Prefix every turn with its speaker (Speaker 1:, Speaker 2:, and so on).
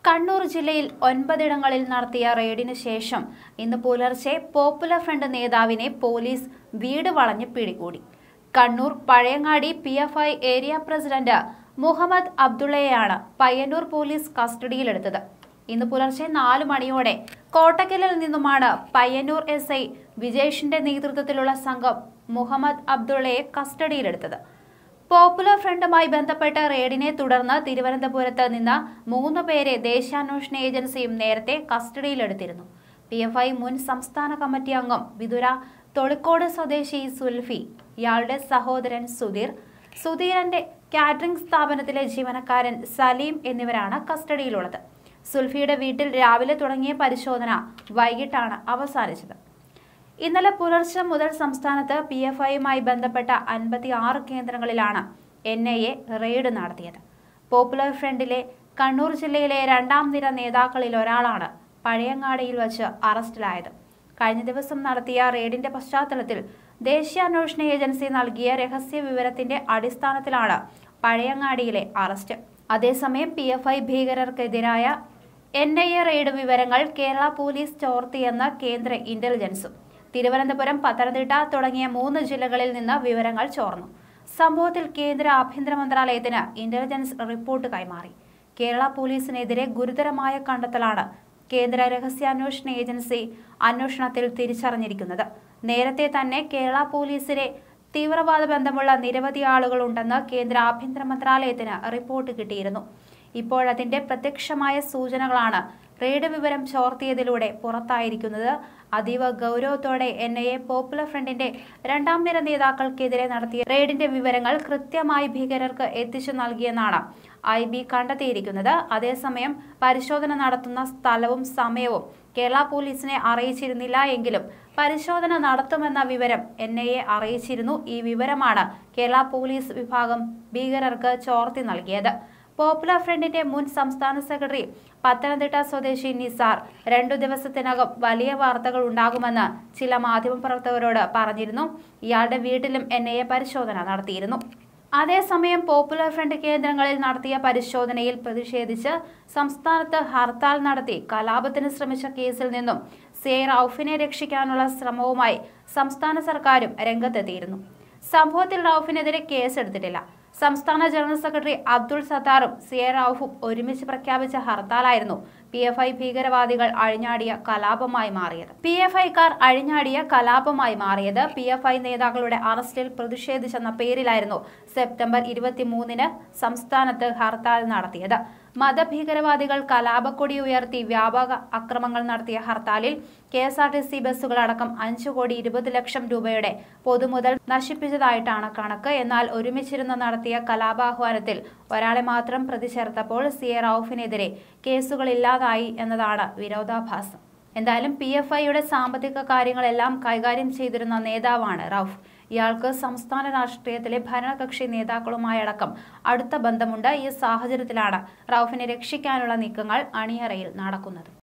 Speaker 1: കണ്ണൂർ ജില്ലയിൽ ഒൻപതിടങ്ങളിൽ നടത്തിയ റെയ്ഡിന് ശേഷം ഇന്ന് പുലർച്ചെ പോപ്പുലർ ഫ്രണ്ട് നേതാവിനെ പോലീസ് വീട് വളഞ്ഞ് പിടികൂടി Kannur Pazhayangadi P F I area president Muhammad അബ്ദുള്ളയെയാണ് പയ്യന്നൂർ പോലീസ് കസ്റ്റഡിയിലെടുത്തത് ഇന്ന് പുലർച്ചെ നാല് മണിയോടെ കോട്ടക്കലിൽ നിന്നുമാണ് പയ്യന്നൂർ എസ് ഐ വിജേഷിന്റെ നേതൃത്വത്തിലുള്ള സംഘം മുഹമ്മദ് അബ്ദുള്ളയെ കസ്റ്റഡിയിലെടുത്തത് പോപ്പുലർ ഫ്രണ്ടുമായി ബന്ധപ്പെട്ട റെയ്ഡിനെ തുടർന്ന് തിരുവനന്തപുരത്ത് നിന്ന് മൂന്ന് പേരെ ദേശാന്വേഷണ ഏജൻസിയും നേരത്തെ കസ്റ്റഡിയിലെടുത്തിരുന്നു പി എഫ് ഐ മുൻ സംസ്ഥാന കമ്മിറ്റി അംഗം വിതുര തൊളിക്കോട് സ്വദേശി സുൽഫി ഇയാളുടെ സഹോദരൻ സുധീർ സുധീരന്റെ കാറ്ററിംഗ് സ്ഥാപനത്തിലെ ജീവനക്കാരൻ സലീം എന്നിവരാണ് കസ്റ്റഡിയിലുള്ളത് സുൽഫിയുടെ വീട്ടിൽ രാവിലെ തുടങ്ങിയ പരിശോധന വൈകിട്ടാണ് അവസാനിച്ചത് ഇന്നലെ പുലർച്ചെ മുതൽ സംസ്ഥാനത്ത് പി എഫ് ഐയുമായി ബന്ധപ്പെട്ട അൻപത്തി ആറ് കേന്ദ്രങ്ങളിലാണ് എൻ ഐ എ റെയ്ഡ് നടത്തിയത് പോപ്പുലർ ഫ്രണ്ടിലെ കണ്ണൂർ ജില്ലയിലെ രണ്ടാം നിര നേതാക്കളിൽ ഒരാളാണ് പഴയങ്ങാടിയിൽ വച്ച് അറസ്റ്റിലായത് കഴിഞ്ഞ ദിവസം നടത്തിയ റെയ്ഡിന്റെ പശ്ചാത്തലത്തിൽ ദേശീയാന്വേഷണ ഏജൻസി നൽകിയ രഹസ്യ വിവരത്തിന്റെ അടിസ്ഥാനത്തിലാണ് പഴയങ്ങാടിയിലെ അറസ്റ്റ് അതേസമയം പി എഫ് ഐ ഭീകരർക്കെതിരായ എൻ ഐ എ റെയ്ഡ് വിവരങ്ങൾ കേരള പോലീസ് ചോർത്തിയെന്ന് കേന്ദ്ര ഇന്റലിജൻസും തിരുവനന്തപുരം പത്തനംതിട്ട തുടങ്ങിയ മൂന്ന് ജില്ലകളിൽ നിന്ന് വിവരങ്ങൾ ചോർന്നു സംഭവത്തിൽ കേന്ദ്ര ആഭ്യന്തര മന്ത്രാലയത്തിന് ഇന്റലിജൻസ് റിപ്പോർട്ട് കൈമാറി കേരള പോലീസിനെതിരെ ഗുരുതരമായ കണ്ടെത്തലാണ് കേന്ദ്ര രഹസ്യാന്വേഷണ ഏജൻസി അന്വേഷണത്തിൽ തിരിച്ചറിഞ്ഞിരിക്കുന്നത് നേരത്തെ തന്നെ കേരള പോലീസിനെ തീവ്രവാദ ബന്ധമുള്ള നിരവധി ആളുകളുണ്ടെന്ന് കേന്ദ്ര ആഭ്യന്തര മന്ത്രാലയത്തിന് റിപ്പോർട്ട് കിട്ടിയിരുന്നു ഇപ്പോഴതിന്റെ പ്രത്യക്ഷമായ സൂചനകളാണ് റെയ്ഡ് വിവരം ചോർത്തിയതിലൂടെ പുറത്തായിരിക്കുന്നത് അതീവ ഗൗരവത്തോടെ എൻ ഐ എ പോപ്പുലർ ഫ്രണ്ടിന്റെ രണ്ടാം നിര നേതാക്കൾക്കെതിരെ നടത്തിയ റെയ്ഡിന്റെ വിവരങ്ങൾ കൃത്യമായി ഭീകരർക്ക് എത്തിച്ചു നൽകിയെന്നാണ് ഐ ബി കണ്ടെത്തിയിരിക്കുന്നത് അതേസമയം പരിശോധന നടത്തുന്ന സ്ഥലവും സമയവും കേരള പോലീസിനെ അറിയിച്ചിരുന്നില്ല എങ്കിലും പരിശോധന നടത്തുമെന്ന വിവരം എൻ ഐ എ അറിയിച്ചിരുന്നു ഈ വിവരമാണ് കേരള പോലീസ് വിഭാഗം ഭീകരർക്ക് ചോർത്തി നൽകിയത് പോപ്പുലർ ഫ്രണ്ടിന്റെ മുൻ സംസ്ഥാന സെക്രട്ടറി പത്തനംതിട്ട സ്വദേശി നിസാർ രണ്ടു ദിവസത്തിനകം വലിയ വാർത്തകൾ ഉണ്ടാകുമെന്ന് ചില മാധ്യമപ്രവർത്തകരോട് പറഞ്ഞിരുന്നു ഇയാളുടെ വീട്ടിലും എൻ ഐ എ പരിശോധന നടത്തിയിരുന്നു അതേസമയം പോപ്പുലർ ഫ്രണ്ട് കേന്ദ്രങ്ങളിൽ നടത്തിയ പരിശോധനയിൽ പ്രതിഷേധിച്ച് സംസ്ഥാനത്ത് ഹർത്താൽ നടത്തി കലാപത്തിന് ശ്രമിച്ച കേസിൽ നിന്നും സെ റൌഫിനെ രക്ഷിക്കാനുള്ള ശ്രമവുമായി സംസ്ഥാന സർക്കാരും രംഗത്തെത്തിയിരുന്നു സംഭവത്തിൽ റൌഫിനെതിരെ കേസെടുത്തിട്ടില്ല സംസ്ഥാന ജനറൽ സെക്രട്ടറി അബ്ദുൾ സത്താറും സി എ റൌഫും ഒരുമിച്ച് പ്രഖ്യാപിച്ച ഹർത്താലായിരുന്നു പി എഫ് ഐ ഭീകരവാദികൾ അഴിഞ്ഞാടിയ കലാപമായി മാറിയത് പി എഫ് ഐക്കാർ അഴിഞ്ഞാടിയ കലാപമായി മാറിയത് പി എഫ് ഐ നേതാക്കളുടെ അറസ്റ്റിൽ പ്രതിഷേധിച്ചെന്ന പേരിലായിരുന്നു സെപ്റ്റംബർ ഇരുപത്തിമൂന്നിന് സംസ്ഥാനത്ത് ഹർത്താൽ നടത്തിയത് മതഭീകരവാദികൾ കലാപക്കൊടി ഉയർത്തി വ്യാപക അക്രമങ്ങൾ നടത്തിയ ഹർത്താലിൽ K S R T C ബസ്സുകളടക്കം അഞ്ചു കോടി ഇരുപത് ലക്ഷം രൂപയുടെ പൊതുമുതൽ നശിപ്പിച്ചതായിട്ടാണ് കണക്ക് എന്നാൽ ഒരുമിച്ചിരുന്ന് നടത്തിയ കലാപാഹ്വാനത്തിൽ ഒരാളെ മാത്രം പ്രതി ചേർത്തപ്പോൾ സി എ റൌഫിനെതിരെ കേസുകളില്ലാതായി എന്നതാണ് വിരോധാഭാസം എന്തായാലും പി എഫ് ഐയുടെ സാമ്പത്തിക കാര്യങ്ങളെല്ലാം കൈകാര്യം ചെയ്തിരുന്ന നേതാവാണ് റൌഫ് ഇയാൾക്ക് സംസ്ഥാന രാഷ്ട്രീയത്തിലെ ഭരണകക്ഷി നേതാക്കളുമായടക്കം അടുത്ത ബന്ധമുണ്ട് ഈ സാഹചര്യത്തിലാണ് റൌഫിനെ രക്ഷിക്കാനുള്ള നീക്കങ്ങൾ അണിയറയിൽ നടക്കുന്നത്